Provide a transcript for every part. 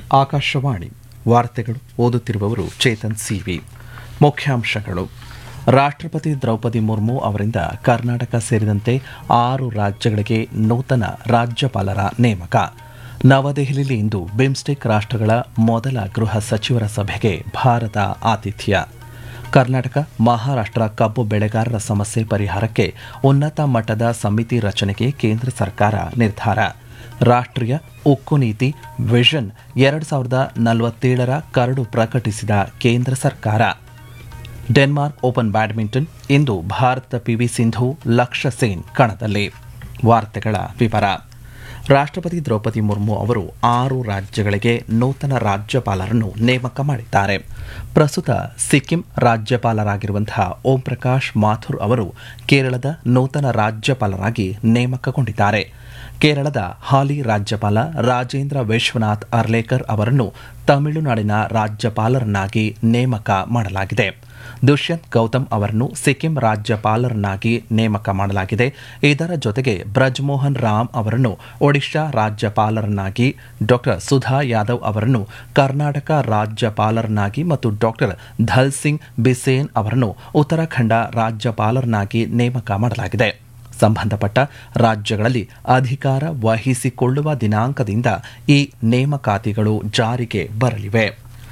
ಆಕಾಶವಾಣಿ ವಾರ್ತೆಗಳು ಓದುತ್ತಿರುವವರು ಚೇತನ್ ಸಿವಿ ಮುಖ್ಯಾಂಶಗಳು ರಾಷ್ಟ್ರಪತಿ ದ್ರೌಪದಿ ಮುರ್ಮು ಅವರಿಂದ ಕರ್ನಾಟಕ ಸೇರಿದಂತೆ ಆರು ರಾಜ್ಯಗಳಿಗೆ ನೂತನ ರಾಜ್ಯಪಾಲರ ನೇಮಕ ನವದೆಹಲಿಯಲ್ಲಿ ಇಂದು ಬಿಮ್ಸ್ಟೆಕ್ ರಾಷ್ಟ್ರಗಳ ಮೊದಲ ಗೃಹ ಸಚಿವರ ಸಭೆಗೆ ಭಾರತ ಆತಿಥ್ಯ ಕರ್ನಾಟಕ ಮಹಾರಾಷ್ಟ್ರ ಕಬ್ಬು ಬೆಳೆಗಾರರ ಸಮಸ್ಯೆ ಪರಿಹಾರಕ್ಕೆ ಉನ್ನತ ಮಟ್ಟದ ಸಮಿತಿ ರಚನೆಗೆ ಕೇಂದ್ರ ಸರ್ಕಾರ ನಿರ್ಧಾರ ರಾಷ್ಟ್ರೀಯ ಉಕ್ಕು ನೀತಿ ವಿಷನ್ ಎರಡು ಸಾವಿರದ ನಲವತ್ತೇಳರ ಕರಡು ಪ್ರಕಟಿಸಿದ ಕೇಂದ್ರ ಸರ್ಕಾರ ಡೆನ್ಮಾರ್ಕ್ ಓಪನ್ ಬ್ಯಾಡ್ಮಿಂಟನ್ ಇಂದು ಭಾರತದ ಪಿವಿ ಸಿಂಧು ಲಕ್ಷ್ಯ ಸೇನ್ ಕಣದಲ್ಲಿ ವಾರ್ತೆಗಳ ವಿವರ ರಾಷ್ಟ್ರಪತಿ ದ್ರೌಪದಿ ಮುರ್ಮು ಅವರು ಆರು ರಾಜ್ಯಗಳಿಗೆ ನೂತನ ರಾಜ್ಯಪಾಲರನ್ನು ನೇಮಕ ಮಾಡಿದ್ದಾರೆ ಪ್ರಸ್ತುತ ಸಿಕ್ಕಿಂ ರಾಜ್ಯಪಾಲರಾಗಿರುವಂತಹ ಓಂ ಪ್ರಕಾಶ್ ಮಾಥುರ್ ಅವರು ಕೇರಳದ ನೂತನ ರಾಜ್ಯಪಾಲರಾಗಿ ನೇಮಕಗೊಂಡಿದ್ದಾರೆ ಕೇರಳದ ಹಾಲಿ ರಾಜ್ಯಪಾಲ ರಾಜೇಂದ್ರ ವಿಶ್ವನಾಥ್ ಅರ್ಲೇಕರ್ ಅವರನ್ನು ತಮಿಳುನಾಡಿನ ರಾಜ್ಯಪಾಲರನ್ನಾಗಿ ನೇಮಕ ಮಾಡಲಾಗಿದೆ ದುಷ್ಯಂತ್ ಗೌತಮ್ ಅವರನ್ನು ಸಿಕ್ಕಿಂ ರಾಜ್ಯಪಾಲರನ್ನಾಗಿ ನೇಮಕ ಮಾಡಲಾಗಿದೆ ಇದರ ಜೊತೆಗೆ ಬ್ರಜ್ಮೋಹನ್ ರಾಮ್ ಅವರನ್ನು ಒಡಿಶಾ ರಾಜ್ಯಪಾಲರನ್ನಾಗಿ ಡಾಕ್ಟರ್ ಸುಧಾ ಯಾದವ್ ಅವರನ್ನು ಕರ್ನಾಟಕ ರಾಜ್ಯಪಾಲರನ್ನಾಗಿ ಮತ್ತು ಡಾಕ್ಟರ್ ಧಲ್ ಸಿಂಗ್ ಬಿಸೇನ್ ಅವರನ್ನು ಉತ್ತರಾಖಂಡ ರಾಜ್ಯಪಾಲರನ್ನಾಗಿ ನೇಮಕ ಮಾಡಲಾಗಿದೆ ಸಂಬಂಧಪಟ್ಟ ರಾಜ್ಯಗಳಲ್ಲಿ ಅಧಿಕಾರ ವಹಿಸಿಕೊಳ್ಳುವ ದಿನಾಂಕದಿಂದ ಈ ನೇಮಕಾತಿಗಳು ಜಾರಿಗೆ ಬರಲಿವೆ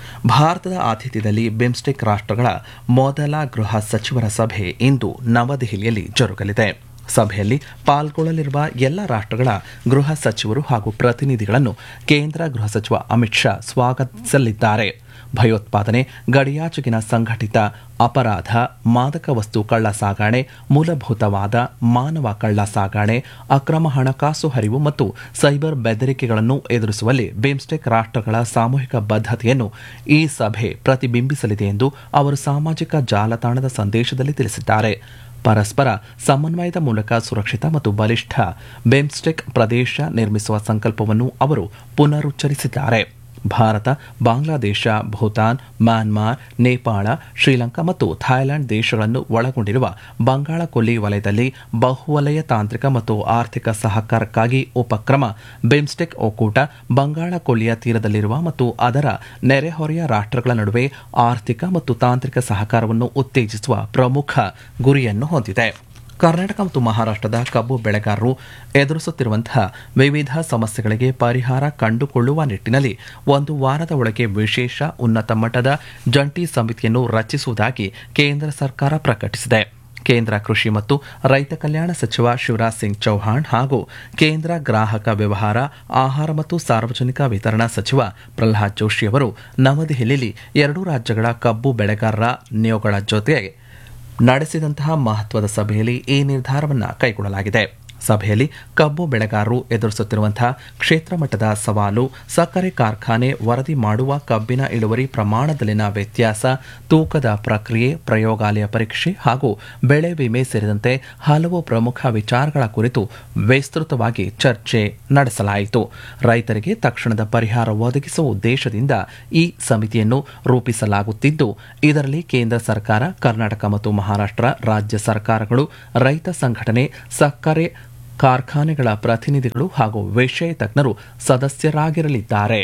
ಭಾರತದ ಆತಿಥ್ಯದಲ್ಲಿ ಬಿಮ್ಸ್ಟೆಕ್ ರಾಷ್ಟ್ರಗಳ ಮೊದಲ ಗೃಹ ಸಚಿವರ ಸಭೆ ಇಂದು ನವದೆಹಲಿಯಲ್ಲಿ ಜರುಗಲಿದೆ ಸಭೆಯಲ್ಲಿ ಪಾಲ್ಗೊಳ್ಳಲಿರುವ ಎಲ್ಲ ರಾಷ್ಟ್ರಗಳ ಗೃಹ ಸಚಿವರು ಹಾಗೂ ಪ್ರತಿನಿಧಿಗಳನ್ನು ಕೇಂದ್ರ ಗೃಹ ಸಚಿವ ಅಮಿತ್ ಶಾ ಸ್ವಾಗತಿಸಲಿದ್ದಾರೆ ಭಯೋತ್ಪಾದನೆ ಗಡಿಯಾಚೆಗಿನ ಸಂಘಟಿತ ಅಪರಾಧ ಮಾದಕ ವಸ್ತು ಕಳ್ಳ ಸಾಗಾಣೆ ಮೂಲಭೂತವಾದ ಮಾನವ ಕಳ್ಳ ಸಾಗಾಣೆ ಅಕ್ರಮ ಹಣಕಾಸು ಹರಿವು ಮತ್ತು ಸೈಬರ್ ಬೆದರಿಕೆಗಳನ್ನು ಎದುರಿಸುವಲ್ಲಿ ಬಿಮ್ಸ್ಟೆಕ್ ರಾಷ್ಟ್ರಗಳ ಸಾಮೂಹಿಕ ಬದ್ಧತೆಯನ್ನು ಈ ಸಭೆ ಪ್ರತಿಬಿಂಬಿಸಲಿದೆ ಎಂದು ಅವರು ಸಾಮಾಜಿಕ ಜಾಲತಾಣದ ಸಂದೇಶದಲ್ಲಿ ತಿಳಿಸಿದ್ದಾರೆ ಪರಸ್ಪರ ಸಮನ್ವಯದ ಮೂಲಕ ಸುರಕ್ಷಿತ ಮತ್ತು ಬಲಿಷ್ಠ ಬಿಮ್ಸ್ಟೆಕ್ ಪ್ರದೇಶ ನಿರ್ಮಿಸುವ ಸಂಕಲ್ಪವನ್ನು ಅವರು ಪುನರುಚ್ಚರಿಸಿದ್ದಾರೆ ಭಾರತ ಬಾಂಗ್ಲಾದೇಶ ಭೂತಾನ್ ಮ್ಯಾನ್ಮಾರ್ ನೇಪಾಳ ಶ್ರೀಲಂಕಾ ಮತ್ತು ಥಾಯ್ಲೆಂಡ್ ದೇಶಗಳನ್ನು ಒಳಗೊಂಡಿರುವ ಬಂಗಾಳ ಕೊಲ್ಲಿ ವಲಯದಲ್ಲಿ ಬಹುವಲಯ ತಾಂತ್ರಿಕ ಮತ್ತು ಆರ್ಥಿಕ ಸಹಕಾರಕ್ಕಾಗಿ ಉಪಕ್ರಮ ಬಿಮ್ಸ್ಟೆಕ್ ಒಕ್ಕೂಟ ಬಂಗಾಳ ಕೊಲ್ಲಿಯ ತೀರದಲ್ಲಿರುವ ಮತ್ತು ಅದರ ನೆರೆಹೊರೆಯ ರಾಷ್ಟ್ರಗಳ ನಡುವೆ ಆರ್ಥಿಕ ಮತ್ತು ತಾಂತ್ರಿಕ ಸಹಕಾರವನ್ನು ಉತ್ತೇಜಿಸುವ ಪ್ರಮುಖ ಗುರಿಯನ್ನು ಹೊಂದಿದೆ ಕರ್ನಾಟಕ ಮತ್ತು ಮಹಾರಾಷ್ಟ್ರದ ಕಬ್ಬು ಬೆಳೆಗಾರರು ಎದುರಿಸುತ್ತಿರುವಂತಹ ವಿವಿಧ ಸಮಸ್ಯೆಗಳಿಗೆ ಪರಿಹಾರ ಕಂಡುಕೊಳ್ಳುವ ನಿಟ್ಟಿನಲ್ಲಿ ಒಂದು ವಾರದ ಒಳಗೆ ವಿಶೇಷ ಉನ್ನತ ಮಟ್ಟದ ಜಂಟಿ ಸಮಿತಿಯನ್ನು ರಚಿಸುವುದಾಗಿ ಕೇಂದ್ರ ಸರ್ಕಾರ ಪ್ರಕಟಿಸಿದೆ ಕೇಂದ್ರ ಕೃಷಿ ಮತ್ತು ರೈತ ಕಲ್ಯಾಣ ಸಚಿವ ಶಿವರಾಜ್ ಸಿಂಗ್ ಚೌಹಾಣ್ ಹಾಗೂ ಕೇಂದ್ರ ಗ್ರಾಹಕ ವ್ಯವಹಾರ ಆಹಾರ ಮತ್ತು ಸಾರ್ವಜನಿಕ ವಿತರಣಾ ಸಚಿವ ಪ್ರಹ್ಲಾದ್ ಜೋಶಿ ಅವರು ನವದೆಹಲಿಯಲ್ಲಿ ಎರಡೂ ರಾಜ್ಯಗಳ ಕಬ್ಬು ಬೆಳೆಗಾರರ ನಿಯೋಗಗಳ ಜೊತೆ ನಡೆಸಿದಂತಹ ಮಹತ್ವದ ಸಭೆಯಲ್ಲಿ ಈ ನಿರ್ಧಾರವನ್ನು ಕೈಗೊಳ್ಳಲಾಗಿದೆ ಸಭೆಯಲ್ಲಿ ಕಬ್ಬು ಬೆಳೆಗಾರರು ಎದುರಿಸುತ್ತಿರುವಂತಹ ಕ್ಷೇತ್ರ ಮಟ್ಟದ ಸವಾಲು ಸಕ್ಕರೆ ಕಾರ್ಖಾನೆ ವರದಿ ಮಾಡುವ ಕಬ್ಬಿನ ಇಳುವರಿ ಪ್ರಮಾಣದಲ್ಲಿನ ವ್ಯತ್ಯಾಸ ತೂಕದ ಪ್ರಕ್ರಿಯೆ ಪ್ರಯೋಗಾಲಯ ಪರೀಕ್ಷೆ ಹಾಗೂ ಬೆಳೆ ವಿಮೆ ಸೇರಿದಂತೆ ಹಲವು ಪ್ರಮುಖ ವಿಚಾರಗಳ ಕುರಿತು ವಿಸ್ತೃತವಾಗಿ ಚರ್ಚೆ ನಡೆಸಲಾಯಿತು ರೈತರಿಗೆ ತಕ್ಷಣದ ಪರಿಹಾರ ಒದಗಿಸುವ ಉದ್ದೇಶದಿಂದ ಈ ಸಮಿತಿಯನ್ನು ರೂಪಿಸಲಾಗುತ್ತಿದ್ದು ಇದರಲ್ಲಿ ಕೇಂದ್ರ ಸರ್ಕಾರ ಕರ್ನಾಟಕ ಮತ್ತು ಮಹಾರಾಷ್ಟ್ರ ರಾಜ್ಯ ಸರ್ಕಾರಗಳು ರೈತ ಸಂಘಟನೆ ಸಕ್ಕರೆ ಕಾರ್ಖಾನೆಗಳ ಪ್ರತಿನಿಧಿಗಳು ಹಾಗೂ ವಿಷಯ ತಜ್ಞರು ಸದಸ್ಯರಾಗಿರಲಿದ್ದಾರೆ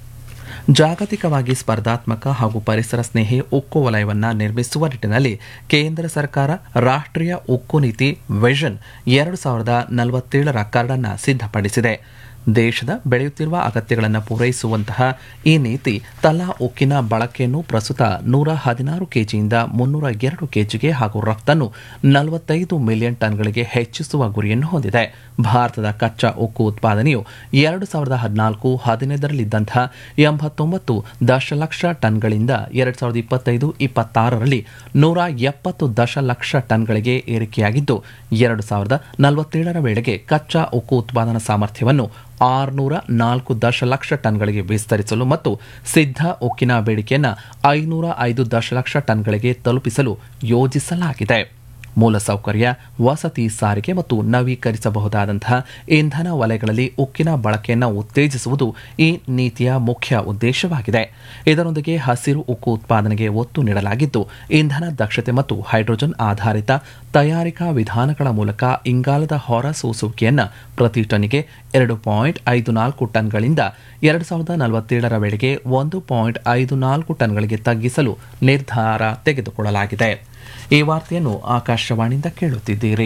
ಜಾಗತಿಕವಾಗಿ ಸ್ಪರ್ಧಾತ್ಮಕ ಹಾಗೂ ಪರಿಸರ ಸ್ನೇಹಿ ಉಕ್ಕು ವಲಯವನ್ನು ನಿರ್ಮಿಸುವ ನಿಟ್ಟಿನಲ್ಲಿ ಕೇಂದ್ರ ಸರ್ಕಾರ ರಾಷ್ಟ್ರೀಯ ಉಕ್ಕು ನೀತಿ ವಿಷನ್ ಎರಡು ಸಾವಿರದ ನಲವತ್ತೇಳರ ಕರಡನ್ನು ಸಿದ್ಧಪಡಿಸಿದೆ ದೇಶದ ಬೆಳೆಯುತ್ತಿರುವ ಅಗತ್ಯಗಳನ್ನು ಪೂರೈಸುವಂತಹ ಈ ನೀತಿ ತಲಾ ಉಕ್ಕಿನ ಬಳಕೆಯನ್ನು ಪ್ರಸ್ತುತ ನೂರ ಹದಿನಾರು ಕೆಜಿಯಿಂದ ಮುನ್ನೂರ ಎರಡು ಕೆಜಿಗೆ ಹಾಗೂ ರಫ್ತನ್ನು ನಲವತ್ತೈದು ಮಿಲಿಯನ್ ಟನ್ಗಳಿಗೆ ಹೆಚ್ಚಿಸುವ ಗುರಿಯನ್ನು ಹೊಂದಿದೆ ಭಾರತದ ಕಚ್ಚಾ ಉಕ್ಕು ಉತ್ಪಾದನೆಯು ಎರಡು ಸಾವಿರದ ಹದಿನಾಲ್ಕು ಹದಿನೈದರಲ್ಲಿದ್ದಂತಹ ಎಂಬತ್ತೊಂಬತ್ತು ದಶಲಕ್ಷ ಟನ್ಗಳಿಂದ ಎರಡು ಸಾವಿರದ ಇಪ್ಪತ್ತೈದು ಇಪ್ಪತ್ತಾರರಲ್ಲಿ ನೂರ ಎಪ್ಪತ್ತು ದಶಲಕ್ಷ ಟನ್ಗಳಿಗೆ ಏರಿಕೆಯಾಗಿದ್ದು ಎರಡು ಸಾವಿರದ ನಲವತ್ತೇಳರ ವೇಳೆಗೆ ಕಚ್ಚಾ ಉಕ್ಕು ಉತ್ಪಾದನಾ ಸಾಮರ್ಥ್ಯವನ್ನು ಆರುನೂರ ನಾಲ್ಕು ದಶಲಕ್ಷ ಟನ್ಗಳಿಗೆ ವಿಸ್ತರಿಸಲು ಮತ್ತು ಸಿದ್ಧ ಉಕ್ಕಿನ ಬೇಡಿಕೆಯನ್ನು ಐನೂರ ಐದು ದಶಲಕ್ಷ ಟನ್ಗಳಿಗೆ ತಲುಪಿಸಲು ಯೋಜಿಸಲಾಗಿದೆ ಮೂಲಸೌಕರ್ಯ ವಸತಿ ಸಾರಿಗೆ ಮತ್ತು ನವೀಕರಿಸಬಹುದಾದಂತಹ ಇಂಧನ ವಲಯಗಳಲ್ಲಿ ಉಕ್ಕಿನ ಬಳಕೆಯನ್ನು ಉತ್ತೇಜಿಸುವುದು ಈ ನೀತಿಯ ಮುಖ್ಯ ಉದ್ದೇಶವಾಗಿದೆ ಇದರೊಂದಿಗೆ ಹಸಿರು ಉಕ್ಕು ಉತ್ಪಾದನೆಗೆ ಒತ್ತು ನೀಡಲಾಗಿದ್ದು ಇಂಧನ ದಕ್ಷತೆ ಮತ್ತು ಹೈಡ್ರೋಜನ್ ಆಧಾರಿತ ತಯಾರಿಕಾ ವಿಧಾನಗಳ ಮೂಲಕ ಇಂಗಾಲದ ಹೊರ ಸೂಸುವಿಕೆಯನ್ನು ಪ್ರತಿ ಟನ್ನಿಗೆ ಎರಡು ಪಾಯಿಂಟ್ ಐದು ನಾಲ್ಕು ಟನ್ಗಳಿಂದ ಎರಡು ಸಾವಿರದ ನಲವತ್ತೇಳರ ವೇಳೆಗೆ ಒಂದು ಪಾಯಿಂಟ್ ಐದು ನಾಲ್ಕು ಟನ್ಗಳಿಗೆ ತಗ್ಗಿಸಲು ನಿರ್ಧಾರ ತೆಗೆದುಕೊಳ್ಳಲಾಗಿದೆ ಈ ವಾರ್ತೆಯನ್ನು ಆಕಾಶವಾಣಿಯಿಂದ ಕೇಳುತ್ತಿದ್ದೀರಿ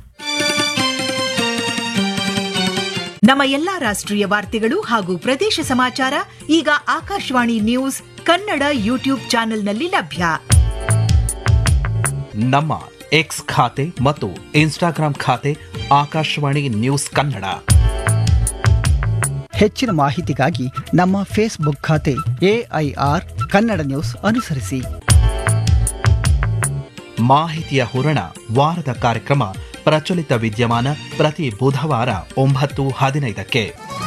ನಮ್ಮ ಎಲ್ಲಾ ರಾಷ್ಟ್ರೀಯ ವಾರ್ತೆಗಳು ಹಾಗೂ ಪ್ರದೇಶ ಸಮಾಚಾರ ಈಗ ಆಕಾಶವಾಣಿ ನ್ಯೂಸ್ ಕನ್ನಡ ಯೂಟ್ಯೂಬ್ ಚಾನೆಲ್ನಲ್ಲಿ ಲಭ್ಯ ನಮ್ಮ ಎಕ್ಸ್ ಖಾತೆ ಮತ್ತು ಇನ್ಸ್ಟಾಗ್ರಾಂ ಖಾತೆ ಆಕಾಶವಾಣಿ ನ್ಯೂಸ್ ಕನ್ನಡ ಹೆಚ್ಚಿನ ಮಾಹಿತಿಗಾಗಿ ನಮ್ಮ ಫೇಸ್ಬುಕ್ ಖಾತೆ ಎಐಆರ್ ಕನ್ನಡ ನ್ಯೂಸ್ ಅನುಸರಿಸಿ ಮಾಹಿತಿಯ ಹೂರಣ ವಾರದ ಕಾರ್ಯಕ್ರಮ ಪ್ರಚಲಿತ ವಿದ್ಯಮಾನ ಪ್ರತಿ ಬುಧವಾರ ಒಂಬತ್ತು ಹದಿನೈದಕ್ಕೆ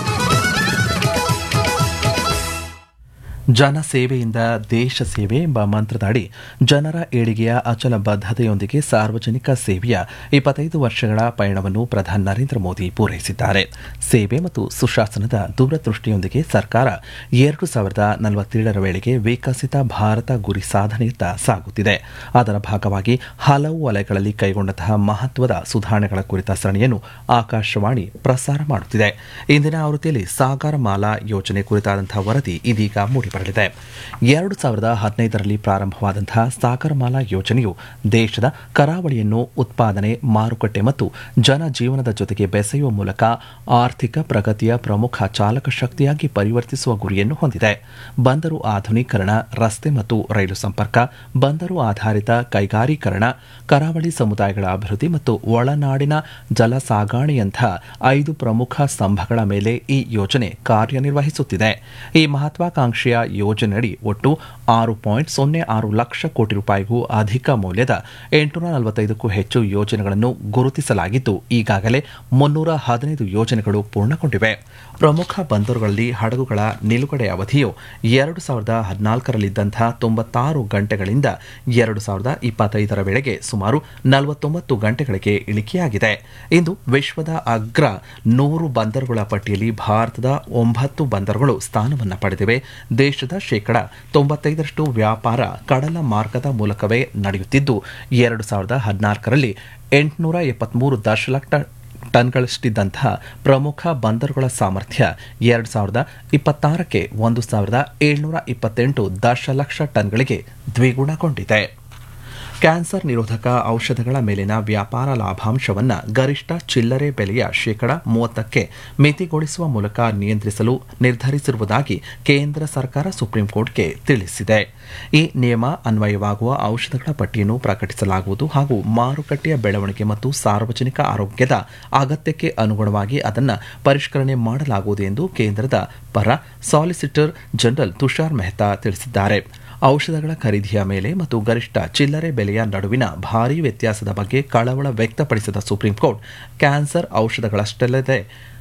ಜನಸೇವೆಯಿಂದ ದೇಶ ಸೇವೆ ಎಂಬ ಮಂತ್ರದಡಿ ಜನರ ಏಳಿಗೆಯ ಅಚಲ ಬದ್ಧತೆಯೊಂದಿಗೆ ಸಾರ್ವಜನಿಕ ಸೇವೆಯ ಇಪ್ಪತ್ತೈದು ವರ್ಷಗಳ ಪಯಣವನ್ನು ಪ್ರಧಾನಿ ನರೇಂದ್ರ ಮೋದಿ ಪೂರೈಸಿದ್ದಾರೆ ಸೇವೆ ಮತ್ತು ಸುಶಾಸನದ ದೂರದೃಷ್ಟಿಯೊಂದಿಗೆ ಸರ್ಕಾರ ಎರಡು ಸಾವಿರದ ನಲವತ್ತೇಳರ ವೇಳೆಗೆ ವಿಕಸಿತ ಭಾರತ ಗುರಿ ಸಾಧನೆಯತ್ತ ಸಾಗುತ್ತಿದೆ ಅದರ ಭಾಗವಾಗಿ ಹಲವು ವಲಯಗಳಲ್ಲಿ ಕೈಗೊಂಡಂತಹ ಮಹತ್ವದ ಸುಧಾರಣೆಗಳ ಕುರಿತ ಸರಣಿಯನ್ನು ಆಕಾಶವಾಣಿ ಪ್ರಸಾರ ಮಾಡುತ್ತಿದೆ ಇಂದಿನ ಆವೃತ್ತಿಯಲ್ಲಿ ಸಾಗರ ಮಾಲಾ ಯೋಜನೆ ಕುರಿತಾದಂತಹ ವರದಿ ಇದೀಗ ಮೂಡಿಬರಲಿದೆ ಎರಡು ಸಾವಿರದ ಹದಿನೈದರಲ್ಲಿ ಪ್ರಾರಂಭವಾದಂತಹ ಸಾಗರಮಾಲಾ ಯೋಜನೆಯು ದೇಶದ ಕರಾವಳಿಯನ್ನು ಉತ್ಪಾದನೆ ಮಾರುಕಟ್ಟೆ ಮತ್ತು ಜನಜೀವನದ ಜೊತೆಗೆ ಬೆಸೆಯುವ ಮೂಲಕ ಆರ್ಥಿಕ ಪ್ರಗತಿಯ ಪ್ರಮುಖ ಚಾಲಕ ಶಕ್ತಿಯಾಗಿ ಪರಿವರ್ತಿಸುವ ಗುರಿಯನ್ನು ಹೊಂದಿದೆ ಬಂದರು ಆಧುನೀಕರಣ ರಸ್ತೆ ಮತ್ತು ರೈಲು ಸಂಪರ್ಕ ಬಂದರು ಆಧಾರಿತ ಕೈಗಾರೀಕರಣ ಕರಾವಳಿ ಸಮುದಾಯಗಳ ಅಭಿವೃದ್ಧಿ ಮತ್ತು ಒಳನಾಡಿನ ಜಲ ಸಾಗಾಣೆಯಂಥ ಐದು ಪ್ರಮುಖ ಸ್ತಂಭಗಳ ಮೇಲೆ ಈ ಯೋಜನೆ ಕಾರ್ಯನಿರ್ವಹಿಸುತ್ತಿದೆ ಈ ಮಹತ್ವಾಕಾಂಕ್ಷೆಯ ಯೋಜನೆಯಡಿ ಒಟ್ಟು ಆರು ಪಾಯಿಂಟ್ ಸೊನ್ನೆ ಆರು ಲಕ್ಷ ಕೋಟಿ ರೂಪಾಯಿಗೂ ಅಧಿಕ ಮೌಲ್ಯದ ಎಂಟುನೂರ ನಲವತ್ತೈದಕ್ಕೂ ಹೆಚ್ಚು ಯೋಜನೆಗಳನ್ನು ಗುರುತಿಸಲಾಗಿದ್ದು ಈಗಾಗಲೇ ಮುನ್ನೂರ ಹದಿನೈದು ಯೋಜನೆಗಳು ಪೂರ್ಣಗೊಂಡಿವೆ ಪ್ರಮುಖ ಬಂದರುಗಳಲ್ಲಿ ಹಡಗುಗಳ ನಿಲುಗಡೆ ಅವಧಿಯು ಎರಡು ಸಾವಿರದ ಹದಿನಾಲ್ಕರಲ್ಲಿದ್ದಂತಹ ತೊಂಬತ್ತಾರು ಗಂಟೆಗಳಿಂದ ಎರಡು ಸಾವಿರದ ಇಪ್ಪತ್ತೈದರ ವೇಳೆಗೆ ಸುಮಾರು ನಲವತ್ತೊಂಬತ್ತು ಗಂಟೆಗಳಿಗೆ ಇಳಿಕೆಯಾಗಿದೆ ಇಂದು ವಿಶ್ವದ ಅಗ್ರ ನೂರು ಬಂದರುಗಳ ಪಟ್ಟಿಯಲ್ಲಿ ಭಾರತದ ಒಂಬತ್ತು ಬಂದರುಗಳು ಸ್ಥಾನವನ್ನು ಪಡೆದಿವೆ ದೇಶದ ಶೇಕಡ ತೊಂಬತ್ತೈದರಷ್ಟು ವ್ಯಾಪಾರ ಕಡಲ ಮಾರ್ಗದ ಮೂಲಕವೇ ನಡೆಯುತ್ತಿದ್ದು ಎರಡು ಸಾವಿರದ ಹದಿನಾಲ್ಕರಲ್ಲಿ ಎಂಟುನೂರ ಎಪ್ಪತ್ಮೂರು ದಶಲಕ್ಷ ಟನ್ಗಳಷ್ಟಿದ್ದಂತಹ ಪ್ರಮುಖ ಬಂದರುಗಳ ಸಾಮರ್ಥ್ಯ ಎರಡು ಸಾವಿರದ ಇಪ್ಪತ್ತಾರಕ್ಕೆ ಒಂದು ಸಾವಿರದ ಏಳ್ನೂರ ಇಪ್ಪತ್ತೆಂಟು ದಶಲಕ್ಷ ಟನ್ಗಳಿಗೆ ದ್ವಿಗುಣಗೊಂಡಿದೆ ಕ್ಯಾನ್ಸರ್ ನಿರೋಧಕ ಔಷಧಗಳ ಮೇಲಿನ ವ್ಯಾಪಾರ ಲಾಭಾಂಶವನ್ನು ಗರಿಷ್ಠ ಚಿಲ್ಲರೆ ಬೆಲೆಯ ಶೇಕಡ ಮೂವತ್ತಕ್ಕೆ ಮಿತಿಗೊಳಿಸುವ ಮೂಲಕ ನಿಯಂತ್ರಿಸಲು ನಿರ್ಧರಿಸಿರುವುದಾಗಿ ಕೇಂದ್ರ ಸರ್ಕಾರ ಸುಪ್ರೀಂ ಕೋರ್ಟ್ಗೆ ತಿಳಿಸಿದೆ ಈ ನಿಯಮ ಅನ್ವಯವಾಗುವ ಔಷಧಗಳ ಪಟ್ಟಿಯನ್ನು ಪ್ರಕಟಿಸಲಾಗುವುದು ಹಾಗೂ ಮಾರುಕಟ್ಟೆಯ ಬೆಳವಣಿಗೆ ಮತ್ತು ಸಾರ್ವಜನಿಕ ಆರೋಗ್ಯದ ಅಗತ್ಯಕ್ಕೆ ಅನುಗುಣವಾಗಿ ಅದನ್ನು ಪರಿಷ್ಕರಣೆ ಮಾಡಲಾಗುವುದು ಎಂದು ಕೇಂದ್ರದ ಪರ ಸಾಲಿಸಿಟರ್ ಜನರಲ್ ತುಷಾರ್ ಮೆಹ್ತಾ ತಿಳಿಸಿದ್ದಾರೆ ಔಷಧಗಳ ಖರೀದಿಯ ಮೇಲೆ ಮತ್ತು ಗರಿಷ್ಠ ಚಿಲ್ಲರೆ ಬೆಲೆಯ ನಡುವಿನ ಭಾರೀ ವ್ಯತ್ಯಾಸದ ಬಗ್ಗೆ ಕಳವಳ ವ್ಯಕ್ತಪಡಿಸಿದ ಸುಪ್ರೀಂ ಕೋರ್ಟ್ ಕ್ಯಾನ್ಸರ್ ಔಷಧಗಳಷ್ಟಲ್ಲದೆ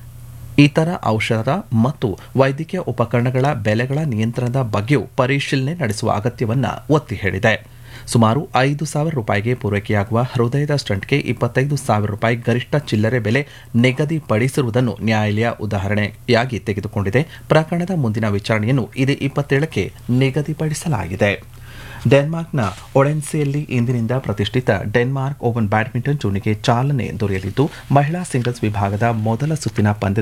ಇತರ ಔಷಧ ಮತ್ತು ವೈದ್ಯಕೀಯ ಉಪಕರಣಗಳ ಬೆಲೆಗಳ ನಿಯಂತ್ರಣದ ಬಗ್ಗೆಯೂ ಪರಿಶೀಲನೆ ನಡೆಸುವ ಅಗತ್ಯವನ್ನು ಒತ್ತಿ ಹೇಳಿದೆ ಸುಮಾರು ಐದು ಸಾವಿರ ರೂಪಾಯಿಗೆ ಪೂರೈಕೆಯಾಗುವ ಹೃದಯದ ಸ್ಟಂಟ್ಗೆ ಇಪ್ಪತ್ತೈದು ಸಾವಿರ ರೂಪಾಯಿ ಗರಿಷ್ಠ ಚಿಲ್ಲರೆ ಬೆಲೆ ನಿಗದಿಪಡಿಸಿರುವುದನ್ನು ನ್ಯಾಯಾಲಯ ಉದಾಹರಣೆಯಾಗಿ ತೆಗೆದುಕೊಂಡಿದೆ ಪ್ರಕರಣದ ಮುಂದಿನ ವಿಚಾರಣೆಯನ್ನು ಇದೇ ಇಪ್ಪತ್ತೇಳಕ್ಕೆ ನಿಗದಿಪಡಿಸಲಾಗಿದೆ ಡೆನ್ಮಾರ್ಕ್ನ ಒಡೆನ್ಸೆಯಲ್ಲಿ ಇಂದಿನಿಂದ ಪ್ರತಿಷ್ಠಿತ ಡೆನ್ಮಾರ್ಕ್ ಓಪನ್ ಬ್ಯಾಡ್ಮಿಂಟನ್ ಟೂರ್ನಿಗೆ ಚಾಲನೆ ದೊರೆಯಲಿದ್ದು ಮಹಿಳಾ ಸಿಂಗಲ್ಸ್ ವಿಭಾಗದ ಮೊದಲ ಸುತ್ತಿನ ಪಂದ್ಯ